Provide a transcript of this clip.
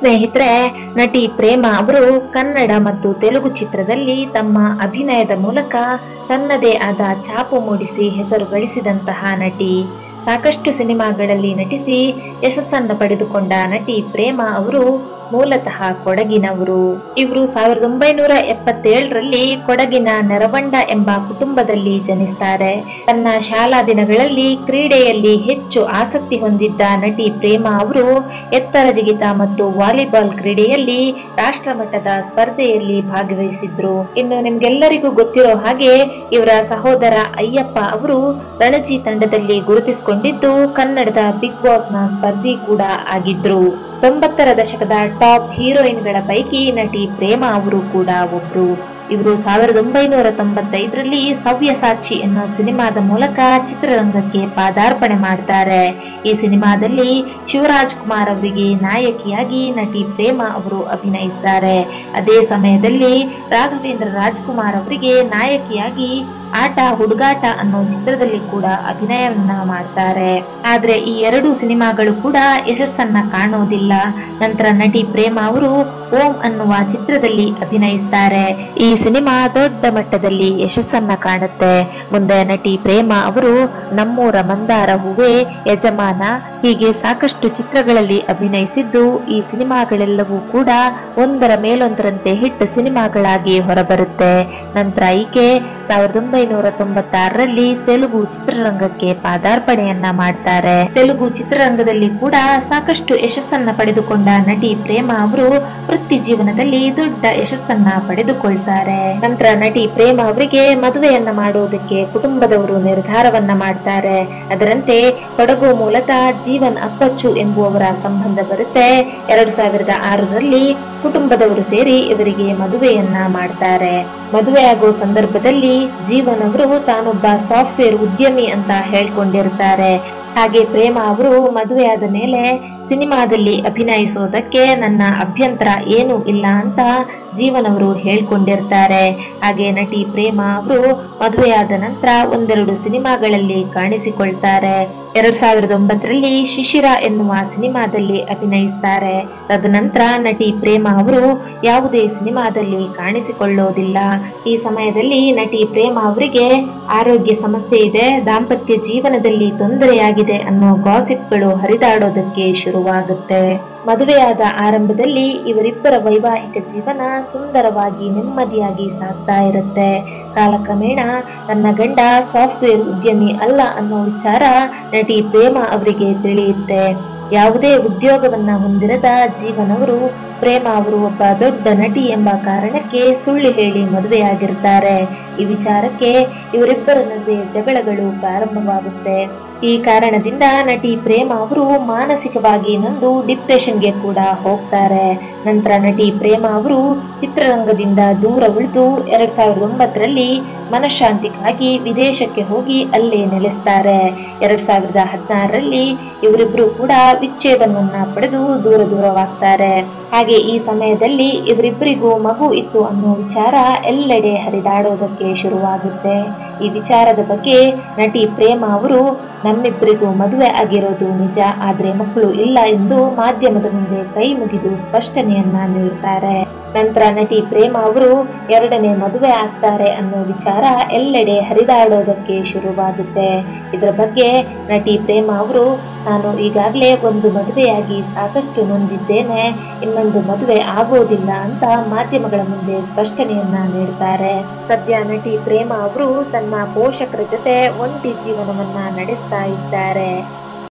ಸ್ನೇಹಿತರೆ ನಟಿ ಪ್ರೇಮ ಅವರು ಕನ್ನಡ ಮತ್ತು ತೆಲುಗು ಚಿತ್ರದಲ್ಲಿ ತಮ್ಮ ಅಭಿನಯದ ಮೂಲಕ ತನ್ನದೇ ಆದ ಛಾಪು ಮೂಡಿಸಿ ಹೆಸರು ಗಳಿಸಿದಂತಹ ನಟಿ ಸಾಕಷ್ಟು ಸಿನಿಮಾಗಳಲ್ಲಿ ನಟಿಸಿ ಯಶಸ್ಸನ್ನು ಪಡೆದುಕೊಂಡ ನಟಿ ಪ್ರೇಮ ಅವರು ಮೂಲತಃ ಕೊಡಗಿನವರು ಇವರು ಸಾವಿರದ ಒಂಬೈನೂರ ಎಪ್ಪತ್ತೇಳರಲ್ಲಿ ಕೊಡಗಿನ ನೆರವಂಡ ಎಂಬ ಕುಟುಂಬದಲ್ಲಿ ಜನಿಸ್ತಾರೆ ತನ್ನ ಶಾಲಾ ದಿನಗಳಲ್ಲಿ ಕ್ರೀಡೆಯಲ್ಲಿ ಹೆಚ್ಚು ಆಸಕ್ತಿ ಹೊಂದಿದ್ದ ನಟಿ ಪ್ರೇಮ ಅವರು ಎತ್ತರ ಜಿಗಿತ ಮತ್ತು ವಾಲಿಬಾಲ್ ಕ್ರೀಡೆಯಲ್ಲಿ ರಾಷ್ಟ್ರಮಟ್ಟದ ಸ್ಪರ್ಧೆಯಲ್ಲಿ ಭಾಗವಹಿಸಿದ್ರು ಇನ್ನು ನಿಮ್ಗೆಲ್ಲರಿಗೂ ಗೊತ್ತಿರೋ ಹಾಗೆ ಇವರ ಸಹೋದರ ಅಯ್ಯಪ್ಪ ಅವರು ರಣಜಿ ತಂಡದಲ್ಲಿ ಗುರುತಿಸಿಕೊಂಡಿದ್ದು ಕನ್ನಡದ ಬಿಗ್ ಬಾಸ್ ನ ಸ್ಪರ್ಧಿ ಕೂಡ ಆಗಿದ್ರು ತೊಂಬತ್ತರ ದಶಕದ ಟಾಪ್ ಹೀರೋಯಿನ್ಗಳ ಪೈಕಿ ನಟಿ ಪ್ರೇಮ ಅವರು ಕೂಡ ಒಬ್ರು ಇವರು ಸಾವಿರದ ಒಂಬೈನೂರ ತೊಂಬತ್ತೈದರಲ್ಲಿ ಸವ್ಯಸಾಚಿ ಅನ್ನೋ ಸಿನಿಮಾದ ಮೂಲಕ ಚಿತ್ರರಂಗಕ್ಕೆ ಪಾದಾರ್ಪಣೆ ಮಾಡ್ತಾರೆ ಈ ಸಿನಿಮಾದಲ್ಲಿ ಶಿವರಾಜ್ ಕುಮಾರ್ ಅವರಿಗೆ ನಾಯಕಿಯಾಗಿ ನಟಿ ಪ್ರೇಮ ಅವರು ಅಭಿನಯಿಸ್ತಾರೆ ಅದೇ ಸಮಯದಲ್ಲಿ ರಾಘವೇಂದ್ರ ರಾಜ್ಕುಮಾರ್ ಅವರಿಗೆ ನಾಯಕಿಯಾಗಿ ಆಟ ಹುಡುಗಾಟ ಅನ್ನೋ ಚಿತ್ರದಲ್ಲಿ ಕೂಡ ಅಭಿನಯವನ್ನ ಮಾಡ್ತಾರೆ ಆದ್ರೆ ಈ ಎರಡು ಸಿನಿಮಾಗಳು ಕೂಡ ಯಶಸ್ಸನ್ನ ಕಾಣೋದಿಲ್ಲ ನಂತರ ನಟಿ ಪ್ರೇಮ ಅವರು ಓಂ ಅನ್ನುವ ಚಿತ್ರದಲ್ಲಿ ಅಭಿನಯಿಸ್ತಾರೆ ಈ ಸಿನಿಮಾ ದೊಡ್ಡ ಮಟ್ಟದಲ್ಲಿ ಯಶಸ್ಸನ್ನ ಕಾಣುತ್ತೆ ಮುಂದೆ ನಟಿ ಪ್ರೇಮ ಅವರು ನಮ್ಮೂರ ಮಂದಾರ ಹೂವೇ ಯಜಮಾನ ಹೀಗೆ ಸಾಕಷ್ಟು ಚಿತ್ರಗಳಲ್ಲಿ ಅಭಿನಯಿಸಿದ್ದು ಈ ಸಿನಿಮಾಗಳೆಲ್ಲವೂ ಕೂಡ ಒಂದರ ಮೇಲೊಂದರಂತೆ ಹಿಟ್ ಸಿನಿಮಾಗಳಾಗಿ ಹೊರಬರುತ್ತೆ ನಂತರ ಈಕೆ ಸಾವಿರದ ಒಂಬೈನೂರ ತೊಂಬತ್ತಾರರಲ್ಲಿ ತೆಲುಗು ಚಿತ್ರರಂಗಕ್ಕೆ ಪಾದಾರ್ಪಣೆಯನ್ನ ಮಾಡ್ತಾರೆ ತೆಲುಗು ಚಿತ್ರರಂಗದಲ್ಲಿ ಕೂಡ ಸಾಕಷ್ಟು ಯಶಸ್ಸನ್ನ ಪಡೆದುಕೊಂಡ ನಟಿ ಪ್ರೇಮ ಅವರು ವೃತ್ತಿ ಜೀವನದಲ್ಲಿ ದೊಡ್ಡ ಯಶಸ್ಸನ್ನ ಪಡೆದುಕೊಳ್ತಾರೆ ನಂತರ ನಟಿ ಪ್ರೇಮ ಅವರಿಗೆ ಮದುವೆಯನ್ನ ಮಾಡುವುದಕ್ಕೆ ಕುಟುಂಬದವರು ನಿರ್ಧಾರವನ್ನ ಮಾಡ್ತಾರೆ ಅದರಂತೆ ಕೊಡಗು ಮೂಲತಃ ಜೀವನ್ ಅಪ್ಪಚ್ಚು ಎಂಬುವವರ ಸಂಬಂಧ ಬರುತ್ತೆ ಎರಡು ಸಾವಿರದ ಆರರಲ್ಲಿ ಕುಟುಂಬದವರು ಸೇರಿ ಇವರಿಗೆ ಮದುವೆಯನ್ನ ಮಾಡ್ತಾರೆ ಮದುವೆ ಆಗೋ ಸಂದರ್ಭದಲ್ಲಿ ಜೀವನ್ ಅವರು ತಾನೊಬ್ಬ ಸಾಫ್ಟ್ವೇರ್ ಉದ್ಯಮಿ ಅಂತ ಹೇಳ್ಕೊಂಡಿರ್ತಾರೆ ಹಾಗೆ ಪ್ರೇಮ ಅವರು ಮದುವೆಯಾದ ಮೇಲೆ ಸಿನಿಮಾದಲ್ಲಿ ಅಭಿನಯಿಸೋದಕ್ಕೆ ನನ್ನ ಅಭ್ಯಂತರ ಏನು ಇಲ್ಲ ಅಂತ ಜೀವನ್ ಅವರು ಹೇಳ್ಕೊಂಡಿರ್ತಾರೆ ಹಾಗೆ ನಟಿ ಪ್ರೇಮ ಅವರು ಮದುವೆಯಾದ ನಂತರ ಒಂದೆರಡು ಸಿನಿಮಾಗಳಲ್ಲಿ ಕಾಣಿಸಿಕೊಳ್ತಾರೆ ಎರಡ್ ಸಾವಿರದ ಒಂಬತ್ತರಲ್ಲಿ ಶಿಶಿರ ಎನ್ನುವ ಸಿನಿಮಾದಲ್ಲಿ ಅಭಿನಯಿಸ್ತಾರೆ ತದನಂತರ ನಟಿ ಪ್ರೇಮ ಅವರು ಯಾವುದೇ ಸಿನಿಮಾದಲ್ಲಿ ಕಾಣಿಸಿಕೊಳ್ಳೋದಿಲ್ಲ ಈ ಸಮಯದಲ್ಲಿ ನಟಿ ಪ್ರೇಮ ಅವರಿಗೆ ಆರೋಗ್ಯ ಸಮಸ್ಯೆ ಇದೆ ದಾಂಪತ್ಯ ಜೀವನದಲ್ಲಿ ತೊಂದರೆಯಾಗಿದೆ ಅನ್ನೋ ಗಾಸಿಪ್ಗಳು ಹರಿದಾಡೋದಕ್ಕೆ ಶುರುವಾಗುತ್ತೆ ಮದುವೆಯಾದ ಆರಂಭದಲ್ಲಿ ಇವರಿಬ್ಬರ ವೈವಾಹಿಕ ಜೀವನ ಸುಂದರವಾಗಿ ನೆಮ್ಮದಿಯಾಗಿ ಸಾಗ್ತಾ ಇರುತ್ತೆ ಕಾಲಕ್ರಮೇಣ ತನ್ನ ಗಂಡ ಸಾಫ್ಟ್ವೇರ್ ಉದ್ಯಮಿ ಅಲ್ಲ ಅನ್ನೋ ವಿಚಾರ ನಟಿ ಪ್ರೇಮ ಅವರಿಗೆ ತಿಳಿಯುತ್ತೆ ಯಾವುದೇ ಉದ್ಯೋಗವನ್ನ ಹೊಂದಿರದ ಜೀವನವರು ಪ್ರೇಮ ಅವರು ಒಬ್ಬ ದೊಡ್ಡ ನಟಿ ಎಂಬ ಕಾರಣಕ್ಕೆ ಸುಳ್ಳು ಹೇಳಿ ಮದುವೆಯಾಗಿರ್ತಾರೆ ಈ ವಿಚಾರಕ್ಕೆ ಇವರಿಬ್ಬರ ನಡುವೆ ಜಗಳಗಳು ಪ್ರಾರಂಭವಾಗುತ್ತೆ ಈ ಕಾರಣದಿಂದ ನಟಿ ಪ್ರೇಮ ಅವರು ಮಾನಸಿಕವಾಗಿ ನೊಂದು ಡಿಪ್ರೆಷನ್ಗೆ ಕೂಡ ಹೋಗ್ತಾರೆ ನಂತರ ನಟಿ ಪ್ರೇಮ ಅವರು ಚಿತ್ರರಂಗದಿಂದ ದೂರ ಉಳಿದು ಎರಡ್ ಸಾವಿರದ ಒಂಬತ್ತರಲ್ಲಿ ಮನಃಶಾಂತಿಗಾಗಿ ವಿದೇಶಕ್ಕೆ ಹೋಗಿ ಅಲ್ಲೇ ನೆಲೆಸ್ತಾರೆ ಎರಡ್ ಸಾವಿರದ ಹದಿನಾರರಲ್ಲಿ ಇವರಿಬ್ರು ಕೂಡ ವಿಚ್ಛೇದನವನ್ನ ಪಡೆದು ದೂರ ದೂರವಾಗ್ತಾರೆ ಹಾಗೆ ಈ ಸಮಯದಲ್ಲಿ ಇವರಿಬ್ಬರಿಗೂ ಮಗು ಇತ್ತು ಅನ್ನೋ ವಿಚಾರ ಎಲ್ಲೆಡೆ ಹರಿದಾಡೋದಕ್ಕೆ ಶುರುವಾಗುತ್ತೆ ಈ ವಿಚಾರದ ಬಗ್ಗೆ ನಟಿ ಪ್ರೇಮ ಅವರು ನಮ್ಮಿಬ್ಬರಿಗೂ ಮದುವೆ ಆಗಿರೋದು ನಿಜ ಆದ್ರೆ ಮಕ್ಕಳು ಇಲ್ಲ ಎಂದು ಮಾಧ್ಯಮದ ಮುಂದೆ ಕೈ ಮುಗಿದು ಸ್ಪಷ್ಟನೆಯನ್ನ ನೀಡ್ತಾರೆ ನಂತರ ನಟಿ ಪ್ರೇಮ ಅವರು ಎರಡನೇ ಮದುವೆ ಆಗ್ತಾರೆ ಅನ್ನೋ ವಿಚಾರ ಎಲ್ಲೆಡೆ ಹರಿದಾಡೋದಕ್ಕೆ ಶುರುವಾಗುತ್ತೆ ಇದರ ಬಗ್ಗೆ ನಟಿ ಪ್ರೇಮ ಅವರು ನಾನು ಈಗಾಗಲೇ ಒಂದು ಮದುವೆಯಾಗಿ ಸಾಕಷ್ಟು ನೊಂದಿದ್ದೇನೆ ಇನ್ನೊಂದು ಮದುವೆ ಆಗೋದಿಲ್ಲ ಅಂತ ಮಾಧ್ಯಮಗಳ ಮುಂದೆ ಸ್ಪಷ್ಟನೆಯನ್ನ ನೀಡ್ತಾರೆ ಸದ್ಯ ನಟಿ ಪ್ರೇಮ ಅವರು ತನ್ನ ಪೋಷಕರ ಜೊತೆ ಒಂಟಿ ಜೀವನವನ್ನ ನಡೆಸ್ತಾ ಇದ್ದಾರೆ